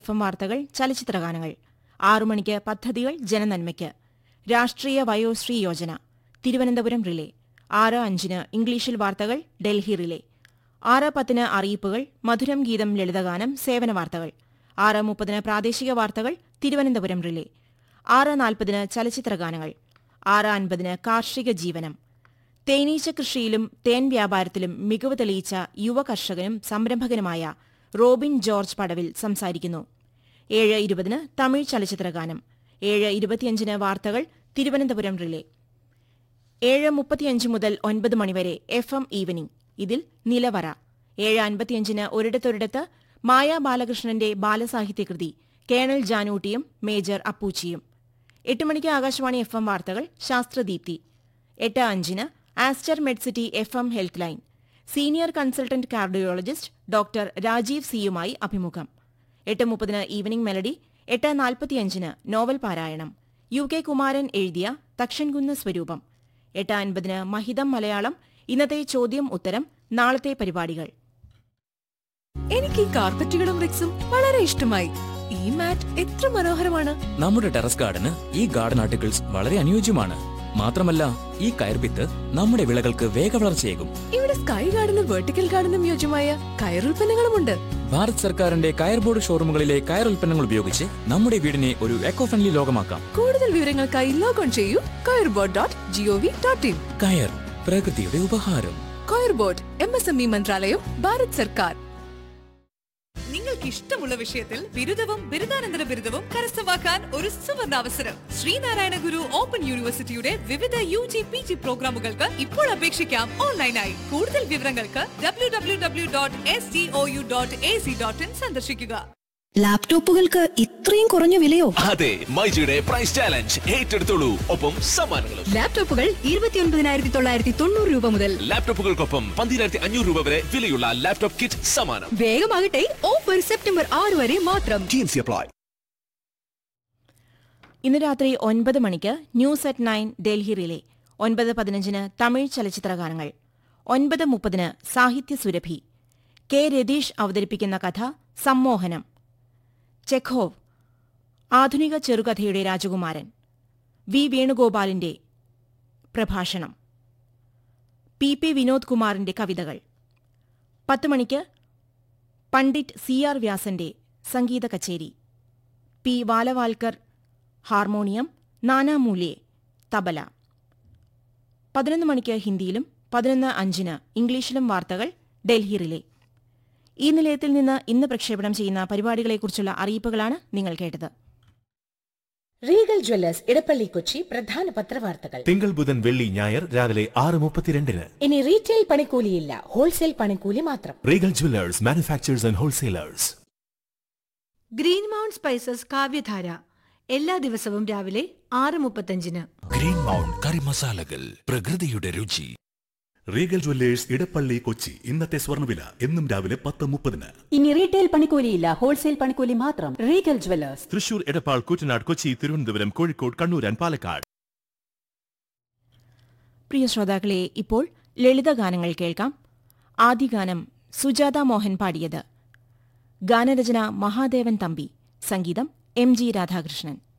F വാർത്തകൾ ചലച്ചിത്രഗാനങ്ങൾ ആറു മണിക്ക് പദ്ധതികൾ ജനനന്മയ്ക്ക് രാഷ്ട്രീയ വയോശ്രീ യോജന തിരുവനന്തപുരം റിലേ ആറ് അഞ്ചിന് ഇംഗ്ലീഷിൽ വാർത്തകൾ ഡൽഹി റിലേ ആറ് പത്തിന് അറിയിപ്പുകൾ മധുരം ഗീതം ലളിതഗാനം സേവന വാർത്തകൾ ആറ് മുപ്പതിന് പ്രാദേശിക വാർത്തകൾ തിരുവനന്തപുരം റിലേ ആറ് നാൽപ്പതിന് ചലച്ചിത്രഗാനങ്ങൾ ആറ് അൻപതിന് കാർഷിക ജീവനം തേനീച്ച കൃഷിയിലും തേൻ വ്യാപാരത്തിലും മികവ് തെളിയിച്ച യുവ കർഷകനും സംരംഭകനുമായ റോബിൻ ജോർജ് പടവിൽ സംസാരിക്കുന്നു ഏഴ് ഇരുപതിന് തമിഴ് ചലച്ചിത്രഗാനം ഏഴ് ഇരുപത്തിയഞ്ചിന് വാർത്തകൾ തിരുവനന്തപുരം റിലേ ഏഴ് മുപ്പത്തിയഞ്ച് മുതൽ ഒൻപത് മണിവരെ എഫ് എം ഈവനിംഗ് ഇതിൽ നിലവറ ഏഴ് അൻപത്തിയഞ്ചിന് ഒരിടത്തൊരിടത്ത് മായ ബാലകൃഷ്ണന്റെ ബാലസാഹിത്യകൃതി കേണൽ ജാനൂട്ടിയും മേജർ അപ്പൂച്ചിയും എട്ട് മണിക്ക് ആകാശവാണി എഫ് എം വാർത്തകൾ ശാസ്ത്രദീപ്തി എട്ട് അഞ്ചിന് Aster Medcity F M health line senior consultant cardiologist doctor Rajeev സിയുമായി അഭിമുഖം എട്ട് മുപ്പതിന് ഈവനിംഗ് മെലഡി എട്ട് നാൽപ്പത്തിയഞ്ചിന് നോവൽ പാരായണം യു കെ കുമാരൻ എഴുതിയ തക്ഷൻകുന്ന് സ്വരൂപം എട്ട് അൻപതിന് മഹിതം മലയാളം ഇന്നത്തെ ചോദ്യം ഉത്തരം നാളത്തെ പരിപാടികൾ എനിക്ക് ഈ കാർപ്പറ്റുകളും റിക്സും വളരെ ഇഷ്ടമായി ഈ മാറ്റ് എത്ര മനോഹരമാണ് നമ്മുടെ ടെറസ് ഗാർഡന് ഈ ഗാർഡൻ ആർട്ടിക്കിൾസ് വളരെ അനുയോജ്യമാണ് മാത്രമല്ല ഈ കയർവിത്ത് നമ്മുടെ വിളകൾക്ക് വേഗവളർച്ചയേകും ഇവിടെ സ്കൈ ഗാർഡനും വെർട്ടിക്കൽ ഗാർഡനും യോജ്യമായ കയറുൽപ്പന്നങ്ങളുമുണ്ട് ഭാരത് സർക്കാരിന്റെ കയർ ബോർഡ് ഷോറൂമുകളിലെ കയർ ഉൽപ്പന്നങ്ങൾ ഉപയോഗിച്ച് നമ്മുടെ വീടിനെ ഒരു എക്കോ ഫ്രണ്ട്ലി ലോകമാക്കാം കൂടുതൽ വിവരങ്ങൾക്കായി ലോഗോൺ ചെയ്യൂ coir board dot G O V dot in കയർ പ്രകൃതിയുടെ ഉപഹാരം coir board M S M E മന്ത്രാലയം ഭാരത് സർക്കാർ നിങ്ങൾക്ക് ഇഷ്ടമുള്ള വിഷയത്തിൽ ബിരുദവും ബിരുദാനന്തര ബിരുദവും കരസ്ഥമാക്കാൻ ഒരു സുവർണ അവസരം ശ്രീനാരായണ ഗുരു ഓപ്പൺ യൂണിവേഴ്സിറ്റിയുടെ വിവിധ യു ജി പി ജി പ്രോഗ്രാമുകൾക്ക് ഇപ്പോൾ അപേക്ഷിക്കാം ഓൺലൈനായി കൂടുതൽ വിവരങ്ങൾക്ക് W W W dot S D O U dot A C dot in സന്ദർശിക്കുക ലാപ്ടോപ്പുകൾക്ക് ഇത്രയും കുറഞ്ഞ വിലയോ അതെ മൈജിയുടെ പ്രൈസ് ചാലഞ്ച് ഏറ്റെടുത്തോളൂ ഒപ്പം സമ്മാനങ്ങളും ലാപ്ടോപ്പുകൾ ഇരുപത്തിയൊൻപതിനായിരത്തി തൊള്ളായിരത്തി തൊണ്ണൂറ് രൂപ മുതൽ ലാപ്ടോപ്പുകൾക്കൊപ്പം പന്തിരായിരത്തി അഞ്ഞൂറ് രൂപ വരെ വിലയുള്ള ലാപ്ടോപ്പ് കിറ്റ് സമ്മാനം വേഗമാകട്ടെ ഓഫർ സെപ്റ്റംബർ ആറ് വരെ മാത്രം ടീംസി അപ്ലൈ ഇന്ന് രാത്രി ഒൻപത് മണിക്ക് news at nine Delhi relay ഒൻപത് പതിനഞ്ചിന് തമിഴ് ചലച്ചിത്രഗാനങ്ങൾ ഒൻപത് മുപ്പതിന് സാഹിത്യ സുരഭി കെ രതീഷ് അവതരിപ്പിക്കുന്ന കഥ സമ്മോഹനം ചെഖോവ് ആധുനിക ചെറുകഥയുടെ രാജകുമാരൻ വി വേണുഗോപാലിന്റെ പ്രഭാഷണം പി പി വിനോദ് കുമാറിന്റെ കവിതകൾ പത്ത് മണിക്ക് പണ്ഡിറ്റ് സി ആർ വ്യാസന്റെ സംഗീത കച്ചേരി പി വാലവാൽക്കർ ഹാർമോണിയം നാനാമൂല്യെ തബല പതിനൊന്ന് മണിക്ക് ഹിന്ദിയിലും പതിനൊന്ന് അഞ്ചിന് ഇംഗ്ലീഷിലും വാർത്തകൾ ഡൽഹി റിലേ ഈ നിലയത്തിൽ നിന്ന് ഇന്ന് പ്രക്ഷേപണം ചെയ്യുന്ന പരിപാടികളെക്കുറിച്ചുള്ള അറിയിപ്പുകളാണ് നിങ്ങൾ കേട്ടത് റീഗൽ ജ്വല്ലേഴ്സ് ഇടപ്പള്ളി കൊച്ചി പ്രധാന പത്രവാർത്തകൾ തിങ്കൾ ബുധൻ വെള്ളി ഞായർ രാവിലെ ആറ് മുപ്പത്തിരണ്ടിന് ഇനി റീറ്റെയിൽ പണിക്കൂലിയില്ല ഹോൾസെയിൽ പണിക്കൂലി മാത്രം Regal jewellers manufacturers and wholesalers green mount spices കാവ്യധാര എല്ലാ ദിവസവും രാവിലെ ആറ് മുപ്പത്തഞ്ചിന് ഗ്രീൻ മൗണ്ട് കറി മസാലകൾ പ്രകൃതിയുടെ രുചി റീഗൽ ജുവല്ലേഴ്സ് ഇടപ്പള്ളി കൊച്ചി ഇന്നത്തെ സ്വർണ്ണവില എന്നും രാവിലെ പത്ത് മുപ്പതിന് ഇനി റീറ്റെയിൽ പണിക്കൂലിയില്ല ഹോൾസെയിൽ പണിക്കൂലി മാത്രം Regal jewellers Thrissur Edappal Koottanad Kochi Thiruvananthapuram Kozhikode Kannur and Palakkad പ്രിയ ശ്രോതാക്കളെ ഇപ്പോൾ ലളിതഗാനങ്ങൾ കേൾക്കാം ആദ്യ ഗാനം സുജാത മോഹൻ പാടിയത് ഗാനരചന മഹാദേവൻ തമ്പി സംഗീതം എം ജി രാധാകൃഷ്ണൻ